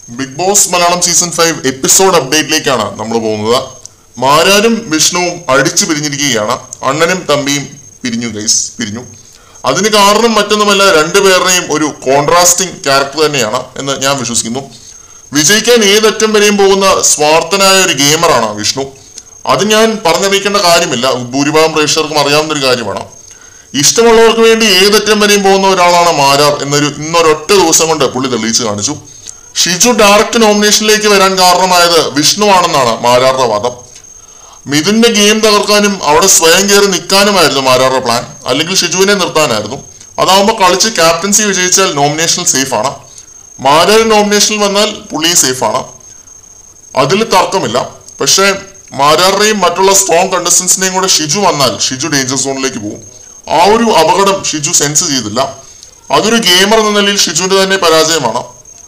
big Boss Malayalam season five episode അപ്ഡേറ്റിലേക്കാണ് നമ്മൾ പോകുന്നത് മാരാരും വിഷ്ണുവും അടിച്ചു പിരിഞ്ഞിരിക്കുകയാണ് അണ്ണനും തമ്പിയും പിരിഞ്ഞു ഗൈസ് പിരിഞ്ഞു അതിന് കാരണം മറ്റൊന്നുമല്ല രണ്ടുപേരുടെയും ഒരു കോൺട്രാസ്റ്റിംഗ് ക്യാരക്ടർ തന്നെയാണ് എന്ന് ഞാൻ വിശ്വസിക്കുന്നു വിജയിക്കാൻ ഏതറ്റം വരെയും പോകുന്ന സ്വാർത്ഥനായ ഒരു ഗെയിമറാണ് വിഷ്ണു അത് ഞാൻ പറഞ്ഞറിയിക്കേണ്ട കാര്യമില്ല ഭൂരിഭാഗം പ്രേക്ഷകർക്കും അറിയാവുന്ന ഒരു കാര്യമാണ് ഇഷ്ടമുള്ളവർക്ക് വേണ്ടി ഏതറ്റം വരെയും പോകുന്ന ഒരാളാണ് മാരാർ എന്നൊരു ഇന്നൊരൊറ്റ ദിവസം കൊണ്ട് പുള്ളി തെളിയിച്ചു കാണിച്ചു ഷിജു ഡയറക്റ്റ് നോമിനേഷനിലേക്ക് വരാൻ കാരണമായത് വിഷ്ണുവാണെന്നാണ് മാരാറുടെ വാദം മിഥുന്റെ ഗെയിം തകർക്കാനും അവിടെ സ്വയം കയറി നിൽക്കാനുമായിരുന്നു മാരാറുടെ പ്ലാൻ അല്ലെങ്കിൽ ഷിജുവിനെ നിർത്താനായിരുന്നു അതാവുമ്പോൾ കളിച്ച് ക്യാപ്റ്റൻസി വിജയിച്ചാൽ നോമിനേഷനിൽ സേഫ് ആണ് മാരാർ നോമിനേഷനിൽ വന്നാൽ പുള്ളി സേഫ് ആണ് അതിൽ തർക്കമില്ല പക്ഷേ മാരാറിനെയും മറ്റുള്ള സ്ട്രോങ് കണ്ടസ്റ്റൻസിനെയും കൂടെ ഷിജു വന്നാൽ ഷിജു ഡേഞ്ചർ സോണിലേക്ക് പോകും ആ ഒരു അപകടം ഷിജു സെൻസ് ചെയ്തില്ല അതൊരു ഗെയിമർ എന്ന നിലയിൽ ഷിജുവിന്റെ തന്നെ പരാജയമാണ്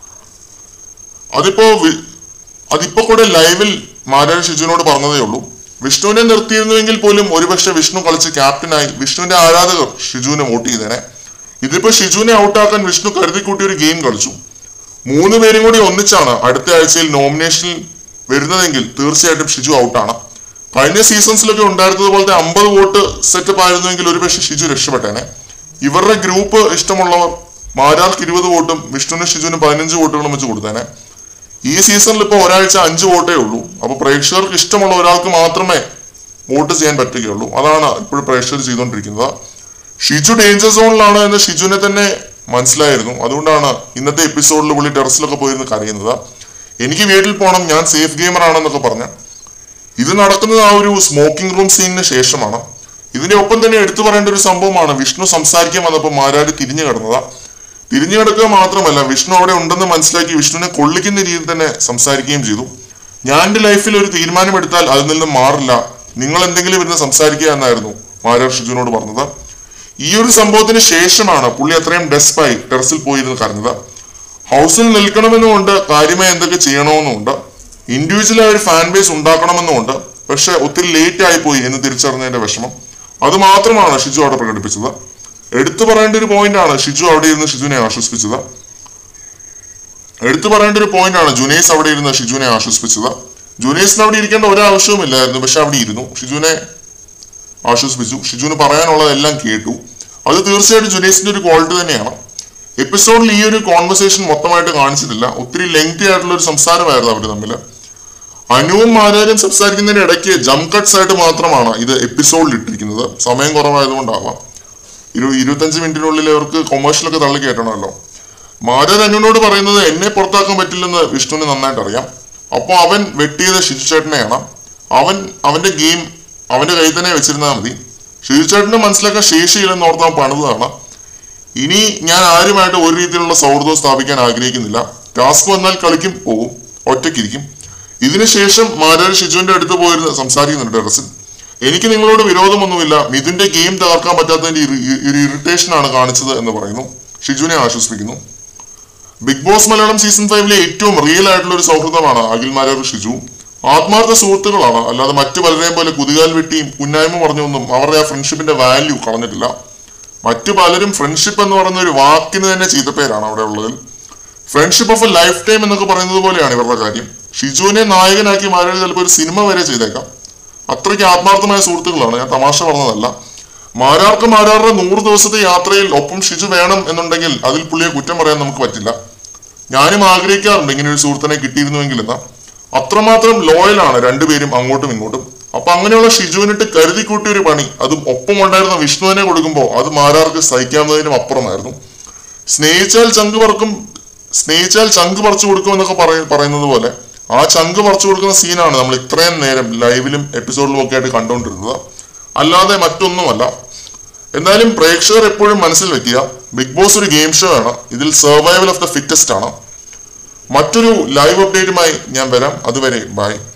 അതിപ്പോ വി- അതിപ്പോ കൂടെ ലൈവിൽ മാരാരി ഷിജുവിനോട് പറഞ്ഞതേ ഉള്ളൂ വിഷ്ണുവിനെ നിർത്തിയിരുന്നുവെങ്കിൽ പോലും ഒരുപക്ഷെ വിഷ്ണു കളിച്ച് ക്യാപ്റ്റനായി വിഷ്ണുവിന്റെ ആരാധകർ ഷിജുവിനെ വോട്ട് ചെയ്തേനെ ഇതിപ്പോ ഷിജുവിനെ ഔട്ടാക്കാൻ വിഷ്ണു കരുതിക്കൂട്ടി ഒരു ഗെയിം കളിച്ചു മൂന്ന് പേരും കൂടി ഒന്നിച്ചാണ് അടുത്ത ആഴ്ചയിൽ നോമിനേഷനിൽ വരുന്നതെങ്കിൽ തീർച്ചയായിട്ടും ഷിജു ഔട്ടാണ് കഴിഞ്ഞ സീസൺസിലൊക്കെ ഉണ്ടായിരുന്നത് പോലത്തെ അമ്പത് വോട്ട് സെറ്റപ്പ് ആയിരുന്നുവെങ്കിൽ ഒരുപക്ഷെ ഷിജു രക്ഷപ്പെട്ടേനെ ഇവരുടെ ഗ്രൂപ്പ് ഇഷ്ടമുള്ളവർ മാരാർക്ക് ഇരുപത് വോട്ടും വിഷ്ണുവിനും ഷിജുവിനും പതിനഞ്ച് വോട്ടുകളും വെച്ച് കൊടുത്തേനെ ഈ സീസണിൽ ഇപ്പോൾ ഒരാഴ്ച അഞ്ച് വോട്ടേ ഉള്ളൂ അപ്പൊ പ്രേക്ഷകർക്ക് ഇഷ്ടമുള്ള ഒരാൾക്ക് മാത്രമേ വോട്ട് ചെയ്യാൻ പറ്റുകയുള്ളൂ അതാണ് ഇപ്പോഴും പ്രേക്ഷകർ ചെയ്തുകൊണ്ടിരിക്കുന്നത് ഷിജു ഡേഞ്ചർ സോണിലാണ് എന്ന് ഷിജുവിനെ തന്നെ മനസ്സിലായിരുന്നു അതുകൊണ്ടാണ് ഇന്നത്തെ എപ്പിസോഡിൽ പുള്ളി ടെറസിലൊക്കെ പോയിരുന്ന് കരയുന്നത് എനിക്ക് വീട്ടിൽ പോകണം ഞാൻ സേഫ് ഗെയിമർ ആണെന്നൊക്കെ പറഞ്ഞ് ഇത് നടക്കുന്നത് ആ ഒരു സ്മോക്കിംഗ് റൂം സീനിന് ശേഷമാണ് ഇതിന്റെ ഒപ്പം തന്നെ എടുത്തു പറയേണ്ട ഒരു സംഭവമാണ് വിഷ്ണു സംസാരിക്കാൻ വന്നപ്പോൾ മാരാര് തിരിഞ്ഞു കിടന്നത് തിരിഞ്ഞു കിടക്കുക മാത്രമല്ല വിഷ്ണു അവിടെ ഉണ്ടെന്ന് മനസ്സിലാക്കി വിഷ്ണുവിനെ കൊള്ളിക്കുന്ന രീതിയിൽ തന്നെ സംസാരിക്കുകയും ചെയ്തു ഞാൻ എൻ്റെ ലൈഫിൽ ഒരു തീരുമാനമെടുത്താൽ അതിൽ നിന്ന് മാറില്ല നിങ്ങൾ എന്തെങ്കിലും ഇരുന്ന് സംസാരിക്കുക എന്നായിരുന്നു മാരാർ ഷിജുവിനോട് പറഞ്ഞത് ഈ ഒരു സംഭവത്തിന് ശേഷമാണ് പുള്ളി അത്രയും ഡെസ്പായി ടെറസിൽ പോയിരുന്ന് കരഞ്ഞത് ഹൗസിൽ നിൽക്കണമെന്നുമുണ്ട് കാര്യമായി എന്തൊക്കെ ചെയ്യണമെന്നുമുണ്ട് ഇൻഡിവിജ്വലായ ഒരു ഫാൻ ബേസ് ഉണ്ടാക്കണമെന്നുമുണ്ട് പക്ഷെ ഒത്തിരി ലേറ്റ് ആയി പോയി എന്ന് തിരിച്ചറിഞ്ഞതിന്റെ വിഷമം അത് മാത്രമാണ് ഷിജു അവിടെ പ്രകടിപ്പിച്ചത് എടുത്തു പറയേണ്ട ഒരു പോയിന്റാണ് ഷിജു അവിടെ ഇരുന്ന് ഷിജുവിനെ ആശ്വസിപ്പിച്ചത് എടുത്തു പറയേണ്ട ഒരു പോയിന്റാണ് ജുനേസ് അവിടെ ഇരുന്ന് ഷിജുവിനെ ആശ്വസിപ്പിച്ചത് ജുനേസിന് അവിടെ ഇരിക്കേണ്ട ഒരാവശ്യവുമില്ലായിരുന്നു പക്ഷെ അവിടെ ഇരുന്നു ഷിജുവിനെ ആശ്വസിപ്പിച്ചു ഷിജുവിന് പറയാനുള്ളതെല്ലാം കേട്ടു അത് തീർച്ചയായിട്ടും ജുനേസിന്റെ ഒരു ക്വാളിറ്റി തന്നെയാണ് എപ്പിസോഡിൽ ഈ ഒരു കോൺവെർസേഷൻ മൊത്തമായിട്ട് കാണിച്ചിട്ടില്ല ഒത്തിരി ലെങ്തി ആയിട്ടുള്ള ഒരു സംസാരമായിരുന്നു അവർ തമ്മിൽ അനുവും മാരാരും സംസാരിക്കുന്നതിന് ഇടയ്ക്ക് ജം കട്ട്സ് ആയിട്ട് മാത്രമാണ് ഇത് എപ്പിസോഡിൽ ഇട്ടിരിക്കുന്നത് സമയം കുറവായതുകൊണ്ടാവാം ഇരു ഇരുപത്തഞ്ച് മിനിറ്റിനുള്ളിൽ അവർക്ക് കൊമേഴ്ഷ്യലൊക്കെ തള്ളി കയറ്റണമല്ലോ മാരാർ അനുവിനോട് പറയുന്നത് എന്നെ പുറത്താക്കാൻ പറ്റില്ലെന്ന് വിഷ്ണുവിന് നന്നായിട്ട് അറിയാം അപ്പോൾ അവൻ വെട്ടിയത് ഷിജു ചേട്ടനെയാണ് അവൻ അവന്റെ ഗെയിം അവന്റെ കയ്യിൽ തന്നെ വെച്ചിരുന്നാൽ മതി ഷിജു ചേട്ടനെ മനസ്സിലാക്കാൻ ശേഷിയില്ലെന്ന് ഓർത്ത് അവൻ പണിതാണ് ഇനി ഞാൻ ആരുമായിട്ട് ഒരു രീതിയിലുള്ള സൗഹൃദവും സ്ഥാപിക്കാൻ ആഗ്രഹിക്കുന്നില്ല ടാസ്ക് വന്നാൽ കളിക്കും പോകും ഒറ്റയ്ക്കിരിക്കും ഇതിനുശേഷം മാരാരി ഷിജുവിന്റെ അടുത്ത് പോയിരുന്ന് സംസാരിക്കുന്നുണ്ട് ടെറസിൽ എനിക്ക് നിങ്ങളോട് വിരോധമൊന്നുമില്ല മിഥുന്റെ ഗെയിം തകർക്കാൻ പറ്റാത്തതിന്റെ ഇറി- ഇ- ഒരു ഇറിറ്റേഷൻ ആണ് കാണിച്ചത് എന്ന് പറയുന്നു ഷിജുവിനെ ആശ്വസിപ്പിക്കുന്നു ബിഗ് ബോസ് മലയാളം സീസൺ ഫൈവിലെ ഏറ്റവും റിയൽ ആയിട്ടുള്ള ഒരു സൗഹൃദമാണ് അഖിൽ മാരാർ ഷിജു ആത്മാർത്ഥ സുഹൃത്തുക്കളാണ് അല്ലാതെ മറ്റു പലരെയും പോലെ കുതികാൽ വെട്ടിയും കുന്നായ്മ പറഞ്ഞൊന്നും അവരുടെ ആ ഫ്രണ്ട്ഷിപ്പിന്റെ വാല്യൂ കളഞ്ഞിട്ടില്ല മറ്റു പലരും ഫ്രണ്ട്ഷിപ്പ് എന്ന് പറയുന്ന ഒരു വാക്കിന് തന്നെ ചീത്തപ്പേരാണ് അവിടെ ഉള്ളതിൽ friendship of a lifetime എന്നൊക്കെ പറയുന്നത് പോലെയാണ് ഇവരുടെ കാര്യം ഷിജുവിനെ നായകനാക്കി മാരാർ ചിലപ്പോൾ ഒരു സിനിമ വരെ ചെയ്തേക്കാം അത്രയ്ക്ക് ആത്മാർത്ഥമായ സുഹൃത്തുക്കളാണ് ഞാൻ തമാശ പറഞ്ഞതല്ല മാരാർക്ക് മാരാറുടെ നൂറ് ദിവസത്തെ യാത്രയിൽ ഒപ്പം ഷിജു വേണം എന്നുണ്ടെങ്കിൽ അതിൽ പുള്ളിയെ കുറ്റം പറയാൻ നമുക്ക് പറ്റില്ല ഞാനും ആഗ്രഹിക്കാറുണ്ട് ഇങ്ങനെ ഒരു സുഹൃത്തിനെ കിട്ടിയിരുന്നുവെങ്കിൽ എന്ന് അത്രമാത്രം ലോയലാണ് രണ്ടുപേരും അങ്ങോട്ടും ഇങ്ങോട്ടും അപ്പൊ അങ്ങനെയുള്ള ഷിജുവിനിട്ട് കരുതി കൂട്ടിയ ഒരു പണി അതും ഒപ്പം ഉണ്ടായിരുന്ന വിഷ്ണുവിനെ കൊടുക്കുമ്പോൾ അത് മാരാർക്ക് സഹിക്കാവുന്നതിനും അപ്പുറമായിരുന്നു സ്നേഹിച്ചാൽ ചങ്ക് പറക്കും സ്നേഹിച്ചാൽ ചങ്ക് പറിച്ചു കൊടുക്കും എന്നൊക്കെ പറയ പറയുന്നത് പോലെ ആ ചങ്ക് പറിച്ചു കൊടുക്കുന്ന സീനാണ് നമ്മൾ ഇത്രയും നേരം ലൈവിലും എപ്പിസോഡിലും ഒക്കെ ആയിട്ട് കണ്ടുകൊണ്ടിരുന്നത് അല്ലാതെ മറ്റൊന്നുമല്ല എന്നാലും പ്രേക്ഷകർ എപ്പോഴും മനസ്സിൽ വെക്കുക ബിഗ് ബോസ് ഒരു ഗെയിം ഷോ ആണ് ഇതിൽ സർവൈവൽ ഓഫ് ദ ഫിറ്റസ്റ്റ് ആണ് മറ്റൊരു ലൈവ് അപ്ഡേറ്റുമായി ഞാൻ വരാം അതുവരെ ബൈ